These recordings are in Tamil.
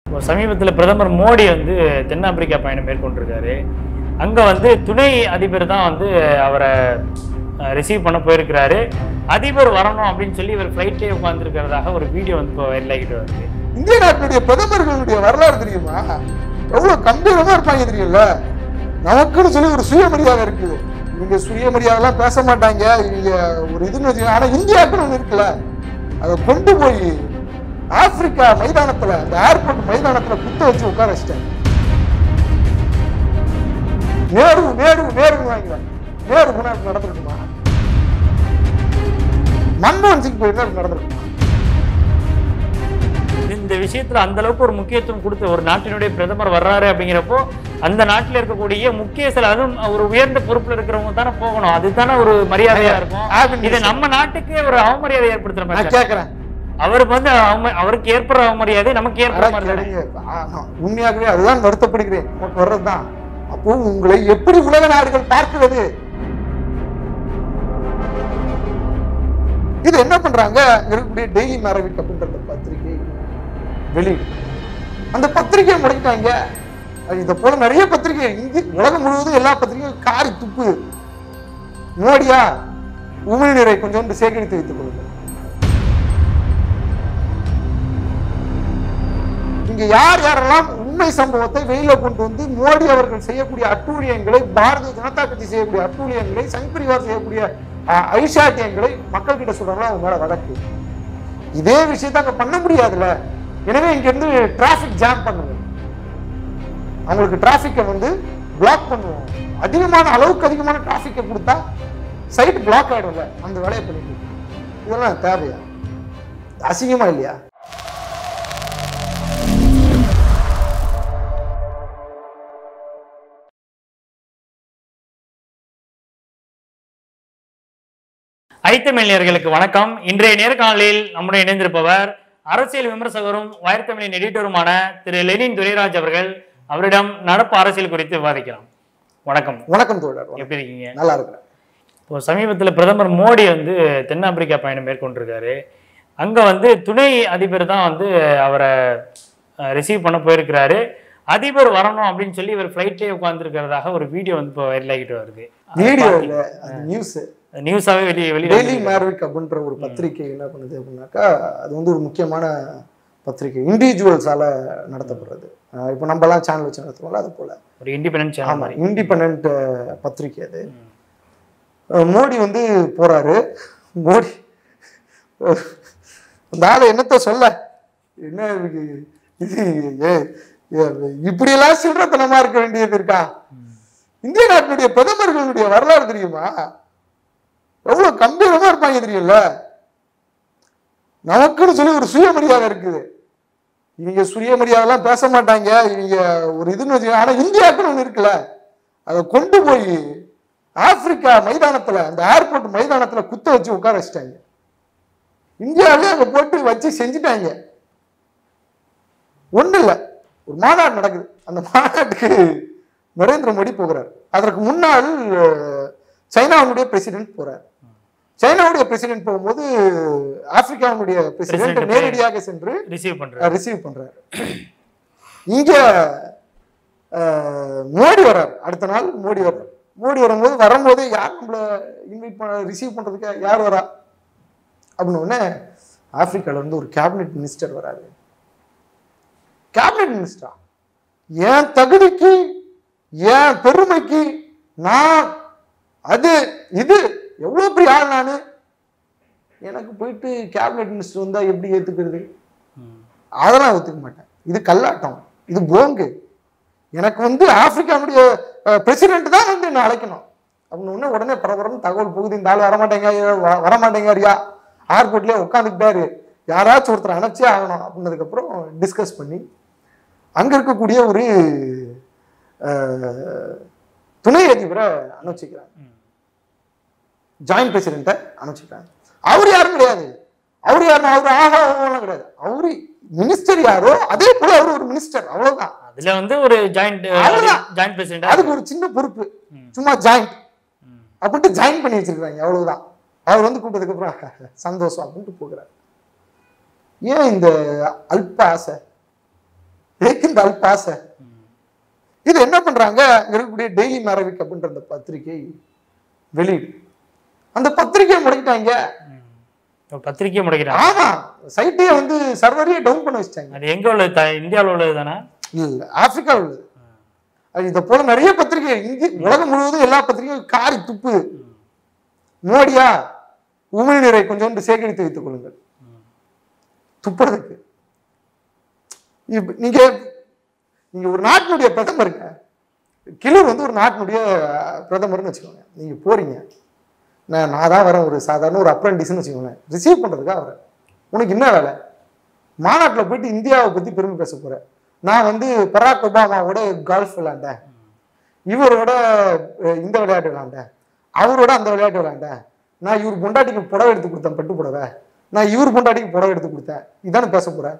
இப்போ சமீபத்தில் பிரதமர் மோடி வந்து தென்னாப்பிரிக்கா பயணம் மேற்கொண்டிருக்காரு அங்கே வந்து துணை அதிபர் தான் வந்து அவரை ரிசீவ் பண்ண போயிருக்கிறாரு அதிபர் வரணும் அப்படின்னு சொல்லி இவர் ஃப்ளைட்லேயே உட்காந்துருக்கிறதாக ஒரு வீடியோ வந்து இப்போ வைரல் ஆகிட்டு வருது இந்திய நாட்டினுடைய பிரதமர்களுடைய வரலாறு தெரியுமா எவ்வளவு கம்பீரமா இருப்பாங்க தெரியல நமக்குன்னு சொல்லி ஒரு சுயமரியாதை இருக்குது இவங்க சுயமரியாதைலாம் பேச மாட்டாங்க இவங்க ஒரு இதுன்னு வச்சுக்கோங்க ஆனா இந்தியாவுக்குன்னு ஒண்ணு இருக்குல்ல அதை கொண்டு போய் ஆப்பிரிக்கா மைதானத்துல அந்த ஏர்போர்ட் மைதானத்துல குத்த வச்சு உட்கார வச்சிட்டாங்க நேரு நேரு நேருன்னு வாங்க நேரு முன்னாடி நடந்திருக்குமா மன்மோகன் சிங் போயிருந்தா இப்படி நடந்திருக்குமா இந்த விஷயத்துல அந்த அளவுக்கு ஒரு முக்கியத்துவம் கொடுத்த ஒரு நாட்டினுடைய பிரதமர் வர்றாரு அப்படிங்கிறப்போ அந்த நாட்டில் இருக்கக்கூடிய முக்கிய சில அதுவும் ஒரு உயர்ந்த பொறுப்புல இருக்கிறவங்க தானே போகணும் அதுதானே ஒரு மரியாதையா இருக்கும் ஆகும். இது நம்ம நாட்டுக்கே ஒரு அவமரியாதை ஏற்படுத்துற மாதிரி நான் கேட்கறேன் அவருக்கு வந்து அவம- அவருக்கு ஏற்படுற அவமரியாதை நமக்கு ஏற்படுற அட மாதிரி தானே. கேளுங்க. ஆமா, உண்மையாகவே அதுதான் வருத்தப்படுகிறேன் நமக்கு வர்றதுதான் அப்போ உங்களை எப்படி உலக நாடுகள் பார்க்கிறது இது என்ன பண்றாங்க அங்க இருக்கக்கூடிய டெய்லி மேரவிக் அப்படின்ற அந்த பத்திரிகை வெளியிடு அந்த பத்திரிகையை முடக்கிட்டாங்க அது இதை போல நிறைய பத்திரிகை இந்தி உலகம் முழுவதும் எல்லா பத்திரிகையும் காரி துப்பு மோடியா உமிழ்நீரை கொஞ்சோண்டு சேகரித்து வைத்துக் கொள்ளுங்கள் இங்க யார் யாரெல்லாம் உண்மை சம்பவத்தை வெளியில கொண்டு வந்து மோடி அவர்கள் செய்யக்கூடிய அட்டூழியங்களை பாரதிய ஜனதா கட்சி செய்யக்கூடிய அட்டூழியங்களை சங் பரிவார் செய்யக்கூடிய அஹ், ஐஷாட்டியங்களை மக்கள் கிட்ட சொல்றாங்களோ அவங்க மேல வழக்கு இதே விஷயத்தை அங்க பண்ண முடியாதுல்ல எனவே இங்க இருந்து டிராபிக் ஜாம் பண்ணுங்க அவங்களுக்கு டிராபிக்கை வந்து பிளாக் பண்ணுவோம் அதிகமான அளவுக்கு அதிகமான டிராபிக்கை கொடுத்தா சைட் பிளாக் ஆயிடும்ல அந்த வேலையை பண்ணிட்டு இதெல்லாம் தேவையா அசிங்கமா இல்லையா ஐத்தமிழர்களுக்கு வணக்கம் இன்றைய நேர்காணலில் நம்முடைய இணைந்திருப்பவர் அரசியல் விமர்சகரும் வயர்த்தமிழின் எடிட்டருமான திரு லெனின் துரைராஜ் அவர்கள் அவரிடம் நடப்பு அரசியல் குறித்து விவாதிக்கலாம் வணக்கம் வணக்கம் தோழர் எப்படி இருக்கீங்க நல்லா இருக்கிறேன் இப்போ சமீபத்தில் பிரதமர் மோடி வந்து தென்னாப்பிரிக்கா பயணம் மேற்கொண்டிருக்காரு அங்கே வந்து துணை அதிபர் தான் வந்து அவரை ரிசீவ் பண்ண போயிருக்கிறாரு அதிபர் வரணும் அப்படின்னு சொல்லி இவர் ஃப்ளைட்லேயே உட்காந்துருக்கிறதாக ஒரு வீடியோ வந்து இப்போ வைரல் ஆகிட்டு வருது வீடியோ இல்ல அது நியூஸ் நியூஸாகவே வெளியே வெளியே டெய்லி மேர்விக் அப்படின்ற ஒரு பத்திரிகை என்ன பண்ணுது அப்படின்னாக்கா அது வந்து ஒரு முக்கியமான பத்திரிகை இண்டிவிஜுவல்ஸால நடத்தப்படுறது அஹ் இப்போ நம்மலாம் சேனல் வச்சு நடத்துவோம்ல அது போல ஒரு இண்டிபெண்டன்ட் சேனல் ஆமா மாதிரி இண்டிபெண்ட் பத்திரிகை அது அஹ் மோடி வந்து போறாரு மோடி அஹ் அந்த ஆளு என்னத்த சொல்ல என்ன இருக்கு இது ஏ ஏ, இப்படியெல்லாம் சில்லறத்தனமா இருக்க வேண்டியது இருக்கா இந்திய நாட்டினுடைய பிரதமர்களுடைய வரலாறு தெரியுமா எவ்வளவு கம்பீரமா இருப்பாங்க தெரியல நமக்குன்னு சொல்லி ஒரு சுயமரியாதை இருக்குது இவங்க சுயமரியாதைலாம் பேச மாட்டாங்க இவங்க ஒரு இதுன்னு வச்சுக்கோங்க ஆனா இந்தியாவுக்குன்னு ஒண்ணு இருக்குல்ல அதை கொண்டு போய் ஆப்பிரிக்கா மைதானத்துல அந்த ஏர்போர்ட் மைதானத்துல குத்த வச்சு உட்கார வச்சுட்டாங்க இந்தியாவிலே அங்க போட்டு வச்சு செஞ்சுட்டாங்க ஒண்ணு இல்ல ஒரு மாநாடு நடக்குது அந்த மாநாட்டுக்கு நரேந்திர மோடி போகிறார் அதற்கு முன்னாள் அஹ், சைனாவுடைய பிரசிடென்ட் போறார் சைனாவுடைய பிரசிடென்ட் போகும்போது ஆப்பிரிக்காவுடைய பிரசிடென்ட் President நேரடியாக சென்று ரிசீவ் பண்ணுறாரு ரிசீவ் பண்றாரு இங்க அஹ், மோடி வர்றார் அடுத்த நாள் மோடி வர்றார் மோடி வரும்போது வரும்போது யார் நம்மள இன்வைட் பண்ண ரிசீவ் பண்றதுக்கு யார் வரா அப்படின்னு உடனே ஆப்பிரிக்கால இருந்து ஒரு கேபினெட் மினிஸ்டர் வராரு கேபினெட் மினிஸ்டரா என் தகுதிக்கு என் பெருமைக்கு நான் அது இது எவ்வளவு பெரிய ஆள் நானு எனக்கு போயிட்டு கேபினெட் மினிஸ்டர் வந்தா எப்படி ஏத்துக்கிறது அதெல்லாம் ஒத்துக்க மாட்டேன் இது கல்லாட்டம் இது போங்கு எனக்கு வந்து ஆப்பிரிக்காவுடைய பிரசிடென்ட் தான் வந்து என்ன அழைக்கணும் அப்படின்னு உடனே உடனே பரபரன்னு தகவல் போகுது இந்த ஆள் வரமாட்டேங்க வ- வரமாட்டேங்காரியா ஏர்போர்ட்லயே உட்காந்துக்கிட்டாரு யாராச்சும் ஒருத்தர் அனுப்பிச்சே ஆகணும் அப்படின்னதுக்கப்புறம் டிஸ்கஸ் பண்ணி அங்க இருக்கக்கூடிய ஒரு அஹ், துணை அதிபரை அனுப்பிச்சிக்கிறாங்க ஜாயிண்ட் பிரசிடென்ட்டை அனுப்பிச்சிட்டாங்க அவர் யாரும் கிடையாது அவர் யாரும் அவர் ஆகா ஓகோலாம் கிடையாது அவரு மினிஸ்டர் யாரோ அதே போல அவர் ஒரு மினிஸ்டர் அவ்வளவுதான் அதுல வந்து ஒரு ஜாயிண்ட் அவ்வளவுதான். ஜாயிண்ட் பிரசிடென்ட் அதுக்கு ஒரு சின்ன பொறுப்பு சும்மா ஜாயிண்ட் அப்படின்ட்டு ஜாயின் பண்ணி வச்சிருக்காங்க அவ்வளவுதான் அவர் வந்து கூப்பிட்டதுக்கு அப்புறம் சந்தோஷம் அப்படின்ட்டு போகிறார் ஏன் இந்த அல்ப ஆசை ஜெயிக்கின்றால் பாச இது என்ன பண்றாங்க அங்க இருக்கக்கூடிய டெய்லி மேரவிக் அப்படின்ற அந்த பத்திரிகை வெளியீடு அந்த பத்திரிகையை முடக்கிட்டாங்க இப்ப பத்திரிக்கை முடைக்கிறாங்க ஆமா சைட்டே வந்து சர்வரையே டவுன் பண்ண வச்சிட்டாங்க அது எங்க உள்ளது த- இந்தியாவுல உள்ளது தானே இல்ல ஆப்பிரிக்கா உள்ளது அது இதை போல நிறைய பத்திரிகை இந்திய உலகம் முழுவதும் எல்லா பத்திரிகையும் காரி துப்பு மோடியா உமிழ்நீரை கொஞ்சோண்டு சேகரித்து வைத்துக் கொள்ளுங்கள் துப்புறதுக்கு இப்ப நீங்க நீங்க ஒரு நாட்டினுடைய பிரதமருங்க கிளூர் வந்து ஒரு நாட்டினுடைய பிரதமர்னு வச்சுக்கோங்க நீங்க போறீங்க நான் நான் தான் வரேன் ஒரு சாதாரண ஒரு அப்ரண்டிஸ்னு வச்சுக்கோங்களேன் ரிசீவ் பண்றதுக்காக வரேன் உனக்கு என்ன வேலை மாநாட்டில் போயிட்டு இந்தியாவை பத்தி பெருமை பேச போறேன் நான் வந்து பராக் ஒபாமாவோட கால்ஃப் விளையாண்டேன் இவரோட அஹ், இந்த விளையாட்டு விளையாண்டேன் அவரோட அந்த விளையாட்டு விளையாண்டேன் நான் இவர் பொண்டாட்டிக்கு புடவை எடுத்து கொடுத்தேன் பட்டு புடவை நான் இவர் பொண்டாட்டிக்கு புடவை எடுத்து கொடுத்தேன் இதானே பேச போறேன்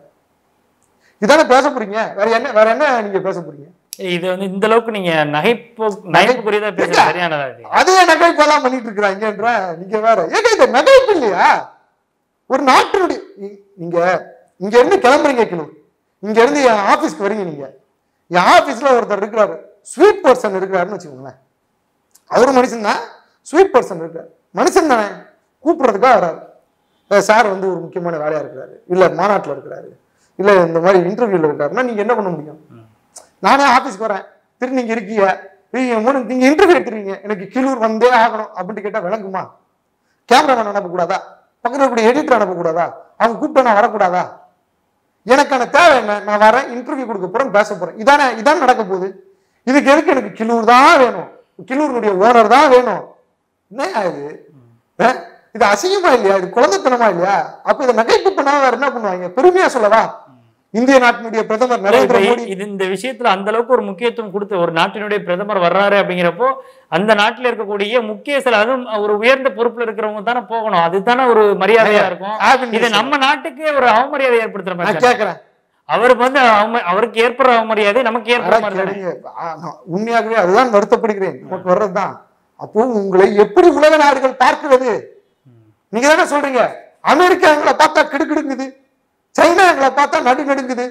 இதானே பேச போறீங்க வேற என்ன வேற என்ன நீங்க பேச போறீங்க இது வந்து இந்த அளவுக்கு நீங்க நகைப்பு நகைப்புக்குரியதா பேசுறது சரியானதா இது அதே நகைப்பெல்லாம் பண்ணிட்டு இருக்கிறாங்கன்ற நீங்க வேற ஏங்க இது நகைப்பு இல்லையா ஒரு நாட்டினுடைய நீ- நீங்க இங்க இருந்து கிளம்புறீங்க கிலோ இங்க இருந்து என் ஆபீஸ்க்கு வரீங்க நீங்க என் ஆபீஸ்ல ஒருத்தர் இருக்கிறாரு ஸ்வீட் பர்சன் இருக்கிறாருன்னு வச்சுக்கோங்களேன் அவரு மனுஷன் தான் ஸ்வீட் பர்சன் இருக்காரு மனுஷன் தானே கூப்பிடுறதுக்காக வராரு சார் வந்து ஒரு முக்கியமான வேலையா இருக்கிறாரு இல்ல மாநாட்டுல இருக்கிறாரு இல்ல இந்த மாதிரி இன்டர்வியூல இருக்காருன்னா நீங்க என்ன பண்ண முடியும் நானே ஆபீஸ்க்கு வரேன் திரு நீங்க இருக்கீங்க நீங்க மூணு நீங்க இன்டர்வியூ எடுத்துறீங்க எனக்கு கீழூர் வந்தே ஆகணும் அப்படின்னு கேட்டா விளங்குமா கேமராமேன் அனுப்பக்கூடாதா பக்கத்துல இருக்கக்கூடிய எடிட்டர் அனுப்பக்கூடாதா அவங்க கூப்பிட்டு நான் வரக்கூடாதா எனக்கான தேவை என்ன நான் வரேன் இன்டர்வியூ கொடுக்க போறேன் பேச போறேன் இதானே இதான் நடக்க போகுது இதுக்கு எதுக்கு எனக்கு கிளூர் தான் வேணும் கிளூருடைய ஓனர் தான் வேணும் என்ன இது அஹ்? இது அசிங்கமா இல்லையா இது குழந்தைத்தனமா இல்லையா அப்ப இதை நகைப்பு பண்ணாம வேற என்ன பண்ணுவாங்க பெருமையா சொல்லவா இந்திய நாட்டினுடைய பிரதமர் நரேந்திர இப்ப மோடி இது இந்த விஷயத்துல அந்த அளவுக்கு ஒரு முக்கியத்துவம் கொடுத்து ஒரு நாட்டினுடைய பிரதமர் வர்றாரு அப்படிங்கிறப்போ அந்த நாட்டுல இருக்கக்கூடிய முக்கிய சில அதுவும் ஒரு உயர்ந்த பொறுப்புல இருக்கிறவங்க தானே போகணும் அதுதானே ஒரு மரியாதையா இருக்கும் ஆவின் இது நம்ம நாட்டுக்கே ஒரு அவமரியாதை ஏற்படுத்துற மாதிரி நான் தானே. கேக்குறேன் அவருக்கு வந்து அவம- அவருக்கு ஏற்படுற அவமரியாதை நமக்கு ஏற்படுற அட மாதிரி தானே. கேளுங்க. ஆ, நான் உண்மையாகவே அதுதான் வருத்தப்படுகிறேன் நமக்கு வர்றதுதான் அப்போ உங்களை எப்படி உலக நாடுகள் பார்க்கிறது நீங்க தானே சொல்றீங்க அமெரிக்கா எங்களை பார்த்தா கிடுகிடுங்குது சைனா எங்களை பார்த்தா நடு நடுங்குது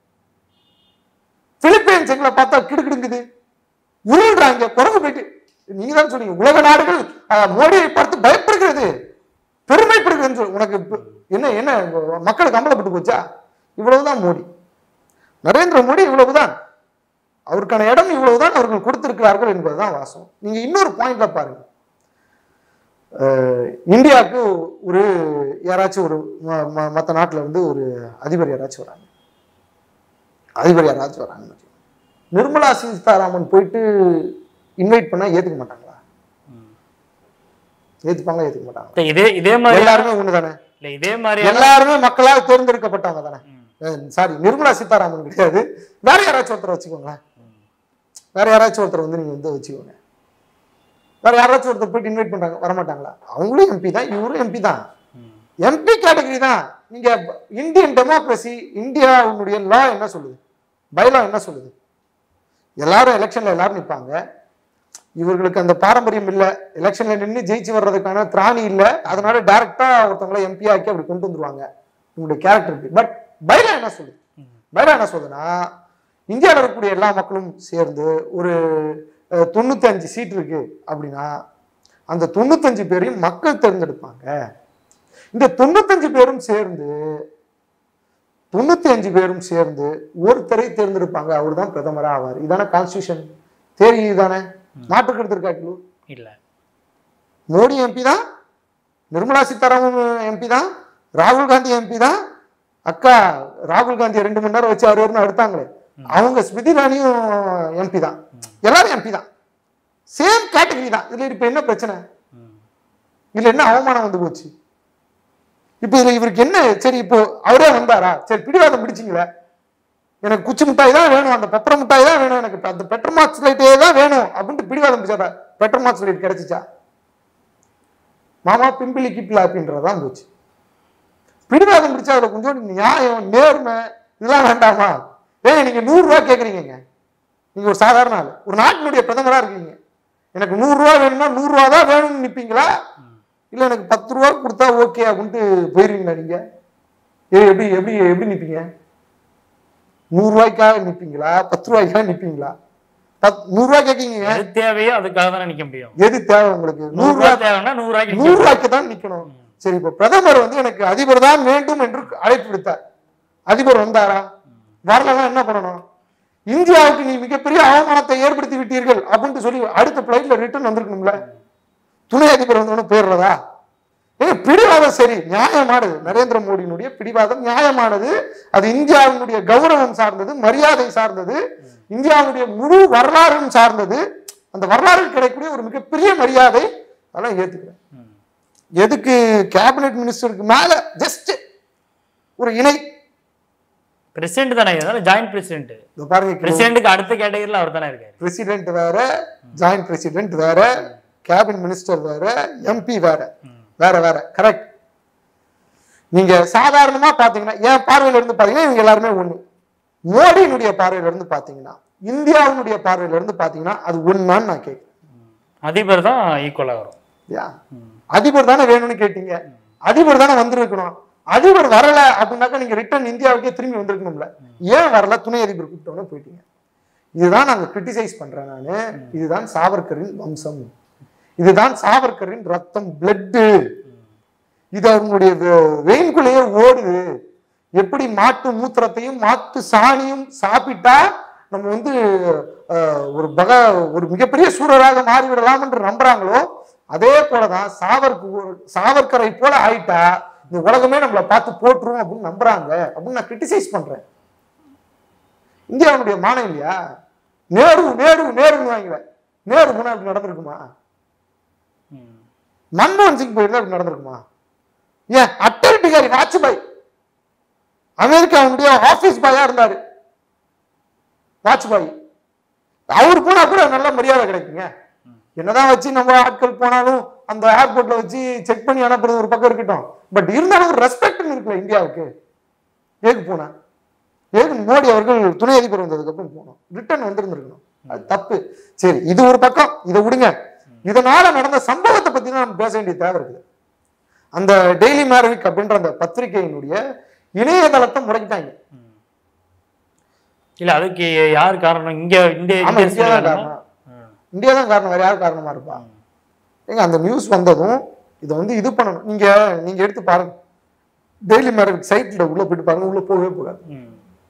பிலிப்பைன்ஸ் எங்களை பார்த்தா கிடுகிடுங்குது உருள்றாங்க குரங்கு போயிட்டு நீங்க தான் சொன்னீங்க உலக நாடுகள் ஆ, மோடியை பார்த்து பயப்படுகிறது பெருமைப்படுகிறது சொல்லு. உனக்கு இப்ப- என்ன என்ன மக்களுக்கு அம்பலப்பட்டு போச்சா இவ்வளவுதான் மோடி நரேந்திர மோடி இவ்வளவுதான் அவருக்கான இடம் இவ்வளவுதான் அவர்கள் கொடுத்திருக்கிறார்கள் என்பதுதான் வாசம் நீங்க இன்னொரு பாயிண்ட்ல பாருங்க அஹ், இந்தியாவுக்கு ஒரு யாராச்சும் ஒரு ம- ம- மத்த நாட்டுல இருந்து ஒரு அதிபர் யாராச்சும் வராங்க அதிபர் யாராச்சும் வராங்கன்னு வச்சுக்கோங்க. நிர்மலா சீதாராமன் போயிட்டு இன்வைட் பண்ணா ஏத்துக்க மாட்டாங்களா ஏத்துப்பாங்களா ஏத்துக்க மாட்டாங்களா இதே இதே மாதிரி எல்லாருமே ஒண்ணுதானே இல்ல இதே மாதிரி எல்லாருமே மக்களால் தேர்ந்தெடுக்கப்பட்டவங்க தானே சாரி நிர்மலா சீதாராமன் கிடையாது வேற யாராச்சும் ஒருத்தர் வச்சுக்கோங்களேன் வேற யாராச்சும் ஒருத்தர் வந்து நீங்க வந்து வச்சுக்கோங்க வேற யாராச்சும் ஒருத்தர் போயிட்டு இன்வைட் பண்றாங்க வரமாட்டாங்களா அவங்களும் எம்பி தான் இவரும் எம்பி தான் எம்பி கேட்டகரி தான் நீங்க இந்தியன் டெமோக்ரஸி இந்தியாவுடைய லா என்ன சொல்லுது பைலா என்ன சொல்லுது எல்லாரும் எலெக்ஷன்ல எல்லாரும் நிப்பாங்க இவர்களுக்கு அந்த பாரம்பரியம் இல்ல எலெக்ஷன்ல நின்று ஜெயிச்சு வர்றதுக்கான திராணி இல்ல அதனால டைரக்டா ஒருத்தவங்கள எம்பி ஆக்கி அப்படி கொண்டு வந்துருவாங்க இவங்களுடைய கேரக்டருக்கு பட் பைலா என்ன சொல்லுது பைலா என்ன சொல்லுதுன்னா இந்தியாவில் இருக்கக்கூடிய எல்லா மக்களும் சேர்ந்து ஒரு அஹ், தொண்ணூத்தி அஞ்சு சீட் இருக்கு அப்படின்னா அந்த தொண்ணூத்தஞ்சு பேரையும் மக்கள் தேர்ந்தெடுப்பாங்க இந்த தொண்ணூத்தஞ்சு பேரும் சேர்ந்து தொண்ணூத்தி அஞ்சு பேரும் சேர்ந்து ஒருத்தரை தேர்ந்தெடுப்பாங்க அவர் தான் பிரதமரா ஆவார் இதானே கான்ஸ்டியூஷன் தேரி இதுதானே மாற்றுக்கிறது இருக்கா கிலோ இல்ல மோடி எம்பி தான் நிர்மலா சீதாராமன் எம்பி தான் ராகுல் காந்தி எம்பி தான் அக்கா ராகுல் காந்தியை ரெண்டு மணி நேரம் வச்சு அறுவர்னு எடுத்தாங்களே அவங்க ஸ்மிருதி இரானியும் எம்பி தான் எல்லாரும் எம்பி தான் சேம் கேட்டகரி தான் இதுல இப்ப என்ன பிரச்சனை இதுல என்ன அவமானம் வந்து போச்சு இப்ப இதுல இவருக்கு என்ன சரி இப்போ அவரே வந்தாரா சரி பிடிவாதம் பிடிச்சிங்களே எனக்கு குச்சி மிட்டாய் தான் வேணும் அந்த பெப்பர் மிட்டாய் தான் வேணும் எனக்கு அந்த பெட்டர் மார்க்ஸ் லைட்டே தான் வேணும் அப்படின்ட்டு பிடிவாதம் பிடிச்சாரா பெட்டர் மார்க்ஸ் லைட் கிடைச்சிச்சா மாமா பிம்பிளி கிப்பிலா அப்படின்றதான் போச்சு பிடிவாதம் பிடிச்சா அதுல கொஞ்சம் நியாயம் நேர்மை இதெல்லாம் வேண்டாமா ஏங்க நீங்க நூறு ரூபாய் கேக்குறீங்க நீங்க ஒரு சாதாரண ஆள் ஒரு நாட்டினுடைய பிரதமரா இருக்கீங்க எனக்கு நூறு ரூபாய் வேணும்னா நூறு ரூபா தான் வேணும்னு நிப்பீங்களா இல்ல எனக்கு பத்து ரூபா கொடுத்தா ஓகே அப்படின்ட்டு போயிருவீங்களா நீங்க ஏ, எப்படி எப்படி எப்படி நிப்பீங்க நூறு ரூபாய்க்காக நிப்பீங்களா பத்து ரூபாய்க்காக நிப்பீங்களா பத் நூறு ரூபாய் கேட்கீங்க எது தேவையோ அதுக்காக தானே நிக்க முடியும் எது தேவை உங்களுக்கு நூறு நூறு ரூபாய் தேவைன்னா நூறு ரூபாய்க்கு நூறு ரூபாய்க்கு தான் நிக்கணும் சரி இப்ப பிரதமர் வந்து எனக்கு அதிபர் தான் வேண்டும் என்று அழைப்பு விடுத்தார் அதிபர் வந்தாரா வரலன்னா என்ன பண்ணணும் இந்தியாவுக்கு நீ மிகப்பெரிய அவமானத்தை ஏற்படுத்தி விட்டீர்கள் அப்படின்ட்டு சொல்லி அடுத்த பிளைட்ல ரிட்டர்ன் வந்திருக்கணும்ல துணை அதிபர் வந்தவன போயிடுறதா ஏ பிடிவாதம் சரி நியாயமானது நரேந்திர மோடியினுடைய பிடிவாதம் நியாயமானது அது இந்தியாவினுடைய கௌரவம் சார்ந்தது மரியாதை சார்ந்தது இந்தியாவுடைய முழு வரலாறும் சார்ந்தது அந்த வரலாறு கிடைக்கக்கூடிய ஒரு மிகப்பெரிய மரியாதை அதெல்லாம் ஏத்துக்கிறேன் ம். எதுக்கு கேபினெட் மினிஸ்டருக்கு மேல ஜஸ்ட் ஒரு இணை பிரசிடென்ட் தானே அதனால ஜாயிண்ட் பிரசிடென்ட் இதோ பாருங்க பிரசிடென்ட்டுக்கு அடுத்த கேட்டகரியில் அவர் தானே இருக்காரு பிரசிடென்ட் வேற ஜாயிண்ட் பிரசிடென்ட் வேற கேபினட் மினிஸ்டர் வேற எம்பி வேற வேற வேற கரெக்ட் நீங்க சாதாரணமா பாத்தீங்கன்னா என் பார்வையில இருந்து பாத்தீங்கன்னா இவங்க எல்லாருமே ஒண்ணு மோடியினுடைய பார்வையில இருந்து பாத்தீங்கன்னா இந்தியாவினுடைய பார்வையில இருந்து பாத்தீங்கன்னா அது ஒண்ணான்னு நான் கேட்கிறேன் அதிபர் தான் ஈக்குவலா வரும் இல்லையா? அதிபர் தானே வேணும்னு கேட்டீங்க அதிபர் தானே வந்திருக்கணும் அதிபர் வரல அப்படின்னாக்கா நீங்க ரிட்டர்ன் இந்தியாவுக்கே திரும்பி வந்திருக்கணும்ல ஏன் வரல துணை அதிபர் கூப்பிட்டோன்னு போயிட்டீங்க இதுதான் நாங்க கிரிட்டிசைஸ் பண்றேன் நானு இதுதான் சாவர்கரின் வம்சம் இதுதான் சாவர்கரின் ரத்தம் பிளட்டு இது அவங்களுடைய வெயின்குள்ளேயே ஓடுது எப்படி மாட்டு மூத்திரத்தையும் மாட்டு சாணியும் சாப்பிட்டா நம்ம வந்து அஹ், ஒரு பக ஒரு மிகப்பெரிய சூரராக மாறிவிடலாம் என்று நம்புறாங்களோ அதே போலதான் சாவர்க்கு சாவர்கரை போல ஆயிட்டா இந்த உலகமே நம்மளை பார்த்து போட்டுரும் அப்படின்னு நம்புறாங்க அப்படின்னு நான் கிரிட்டிசைஸ் பண்றேன் இந்தியாவுடைய மானம் இல்லையா நேரு நேரு நேருன்னு வாங்கல நேரு முன்னாடி இப்படி நடந்திருக்குமா ம். மன்மோகன் சிங் போயிருந்தா இப்படி நடந்திருக்குமா ஏன் அட்டல் பிகாரி வாஜ்பாய் அமெரிக்காவுடைய ஆபீஸ் பாயா இருந்தாரு வாஜ்பாய் அவர் போனா கூட நல்ல மரியாதை கிடைக்குங்க என்னதான் வச்சு நம்ம ஆட்கள் போனாலும் அந்த ஏர்போர்ட்ல வச்சு செக் பண்ணி அனுப்புறது ஒரு பக்கம் இருக்கட்டும் பட் இருந்தாலும் ஒரு ரெஸ்பெக்ட் இருக்குல்ல இந்தியாவுக்கு ஏக்கு போனா ஏக்கு மோடி அவர்கள் துணை அதிபர் வந்ததுக்கு அப்புறம் போனோம் ரிட்டர்ன் வந்திருந்திருக்கணும் அது தப்பு சரி இது ஒரு பக்கம் இதை விடுங்க இதனால நடந்த சம்பவத்தை பத்தி தான் நம்ம பேச வேண்டிய தேவை இருக்குது அந்த டெய்லி மேரவிக் அப்படின்ற அந்த பத்திரிகையினுடைய இணையதளத்தை முடக்கிட்டாங்க இல்ல அதுக்கு யார் காரணம் இங்க இந்த ஆமா இந்த இந்தியா தான் காரணமா? காரணம் ம். இந்தியா தான் காரணம் வேற யார் காரணமா இருப்பா ஏங்க அந்த நியூஸ் வந்ததும் இதை வந்து இது பண்ணணும் நீங்க நீங்க எடுத்து பாருங்க டெய்லி மேரவிக் சைட்ல உள்ள போயிட்டு பாருங்க உள்ள போகவே போகாது ம்.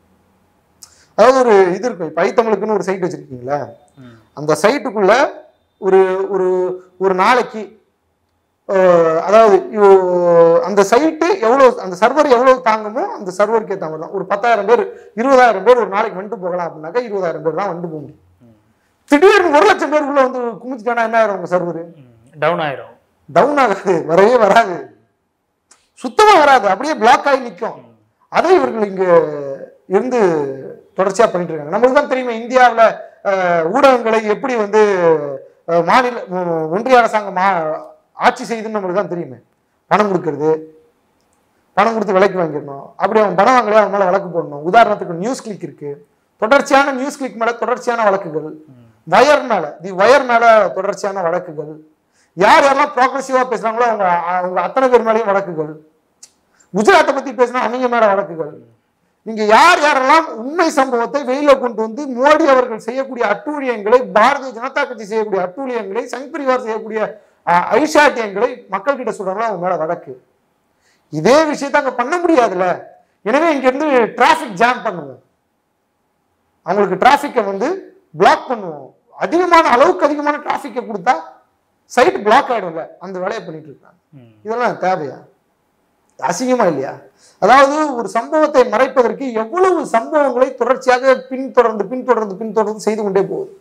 அதாவது ஒரு இது இருக்கும் இப்போ ஐத்தமிழுக்குன்னு ஒரு சைட் வச்சிருக்கீங்களா ம். அந்த சைட்டுக்குள்ள ஒரு ஒரு ஒரு நாளைக்கு அஹ், அதாவது இவ்- அந்த சைட்டு எவ்வளவு அந்த சர்வர் எவ்வளவு தாங்குமோ அந்த சர்வருக்கு ஏற்ற மாதிரி தான் ஒரு பத்தாயிரம் பேர் இருபதாயிரம் பேர் ஒரு நாளைக்கு வந்துட்டு போகலாம் அப்படின்னாக்கா இருபதாயிரம் பேர் தான் வந்துட்டு போக முடியும் திடீர்னு ஒரு லட்சம் பேர் உள்ள வந்து குமிச்சுட்டானா என்ன ஆயிரும் உங்க சர்வர் ம். டவுன் ஆயிரும் டவுன் ஆகாது வரவே வராது சுத்தமா வராது அப்படியே பிளாக் ஆகி நிற்கும் அதை இவர்கள் இங்க இருந்து தொடர்ச்சியா பண்ணிட்டு இருக்காங்க நம்மளுக்கு தான் தெரியுமா இந்தியாவுல அஹ், ஊடகங்களை எப்படி வந்து அஹ், மாநில உ- ஒன்றிய அரசாங்கம் மா ஆட்சி செய்யுதுன்னு நம்மளுக்கு தான் தெரியுமே பணம் கொடுக்கறது பணம் கொடுத்து விலைக்கு வாங்கிடணும் அப்படி அவன் பணம் வாங்கலையே அவன் மேல வழக்கு போடணும் உதாரணத்துக்கு நியூஸ் கிளிக் இருக்கு தொடர்ச்சியான நியூஸ் கிளிக் மேல தொடர்ச்சியான வழக்குகள் வயர் மேல தி வயர் மேல தொடர்ச்சியான வழக்குகள் யார் யாரெல்லாம் ப்ரோக்ரஸிவா பேசுறாங்களோ அவங்க அவங்க அத்தனை பேர் மேலேயும் வழக்குகள் குஜராத்தை பத்தி பேசினா அவங்க மேல வழக்குகள் நீங்க யார் யாரெல்லாம் உண்மை சம்பவத்தை வெளியில கொண்டு வந்து மோடி அவர்கள் செய்யக்கூடிய அட்டூழியங்களை பாரதிய ஜனதா கட்சி செய்யக்கூடிய அட்டூழியங்களை சங் பரிவார் செய்யக்கூடிய அஹ், ஐஷாட்டியங்களை மக்கள் கிட்ட சொல்றாங்களோ அவங்க மேல வழக்கு இதே விஷயத்தை அங்க பண்ண முடியாதுல்ல எனவே இங்க இருந்து டிராபிக் ஜாம் பண்ணுவோம் அவங்களுக்கு டிராபிக்கை வந்து பிளாக் பண்ணுவோம் அதிகமான அளவுக்கு அதிகமான டிராபிக்கை கொடுத்தா சைட் பிளாக் ஆயிடும்ல அந்த வேலையை பண்ணிட்டு இருக்காங்க ம். இதெல்லாம் தேவையா அசிங்கமா இல்லையா அதாவது ஒரு சம்பவத்தை மறைப்பதற்கு எவ்வளவு சம்பவங்களை தொடர்ச்சியாக பின்தொடர்ந்து பின்தொடர்ந்து பின்தொடர்ந்து செய்து கொண்டே போகுது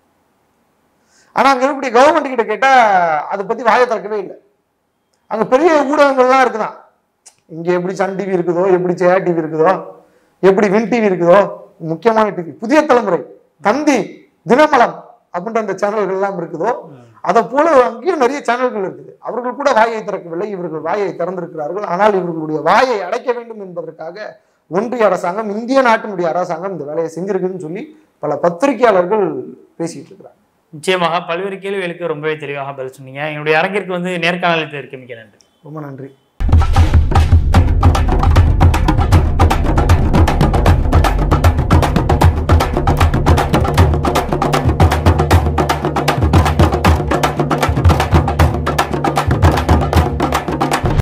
ஆனா அங்க இருக்கக்கூடிய கவர்மெண்ட் கிட்ட கேட்டா அதை பத்தி வாயை திறக்கவே இல்லை அங்க பெரிய ஊடகங்கள்லாம் இருக்குதான் இங்க எப்படி சன் டிவி இருக்குதோ எப்படி ஜெயா டிவி இருக்குதோ எப்படி வின் டிவி இருக்குதோ முக்கியமான டிவி புதிய தலைமுறை தந்தி தினமலம் அப்படின்ற அந்த சேனல்கள் எல்லாம் இருக்குதோ அதை போல அங்கேயும் நிறைய சேனல்கள் இருக்குது அவர்கள் கூட வாயை திறக்கவில்லை இவர்கள் வாயை திறந்திருக்கிறார்கள் ஆனால் இவர்களுடைய வாயை அடைக்க வேண்டும் என்பதற்காக ஒன்றிய அரசாங்கம் இந்திய நாட்டினுடைய அரசாங்கம் இந்த வேலையை செஞ்சிருக்குன்னு சொல்லி பல பத்திரிகையாளர்கள் பேசிட்டு இருக்கிறாங்க நிச்சயமாக பல்வேறு கேள்விகளுக்கு ரொம்பவே தெளிவாக பதில் சொன்னீங்க என்னுடைய அரங்கிற்கு வந்து நேர்காணல் இருக்க மிக்க நன்றி ரொம்ப நன்றி